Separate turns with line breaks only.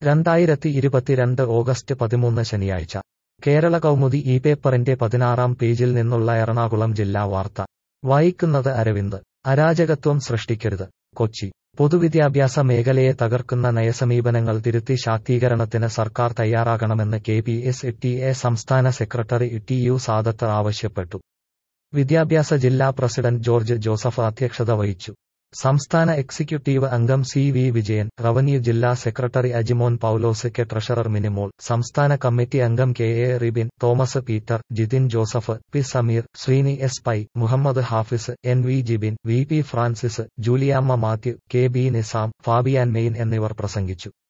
രണ്ടായിരത്തി ഇരുപത്തിരണ്ട് ഓഗസ്റ്റ് പതിമൂന്ന് ശനിയാഴ്ച കേരള കൗമുദി ഈ പേപ്പറിന്റെ പതിനാറാം പേജിൽ നിന്നുള്ള എറണാകുളം ജില്ലാ വാർത്ത വായിക്കുന്നത് അരവിന്ദ് അരാജകത്വം സൃഷ്ടിക്കരുത് കൊച്ചി പൊതുവിദ്യാഭ്യാസ മേഖലയെ തകർക്കുന്ന നയസമീപനങ്ങൾ തിരുത്തി ശാക്തീകരണത്തിന് സർക്കാർ തയ്യാറാകണമെന്ന് K P S T A സംസ്ഥാന സെക്രട്ടറി ടി യു സാദത്ത് ആവശ്യപ്പെട്ടു വിദ്യാഭ്യാസ ജില്ലാ പ്രസിഡന്റ് ജോർജ് ജോസഫ് അധ്യക്ഷത വഹിച്ചു സംസ്ഥാന എക്സിക്യൂട്ടീവ് അംഗം സി വി വിജയൻ റവന്യൂ ജില്ലാ secretary Ajimon Paulose K treasurer Minimol സംസ്ഥാന കമ്മിറ്റി അംഗം K A Ribin Thomas Peter Jithin Joseph P Sameer Sreeni S Pai Muhammad Hafiz N V Jibin V P Francis Juliyamma Mathew K B Nizam Fabian മെയിൻ എന്നിവർ പ്രസംഗിച്ചു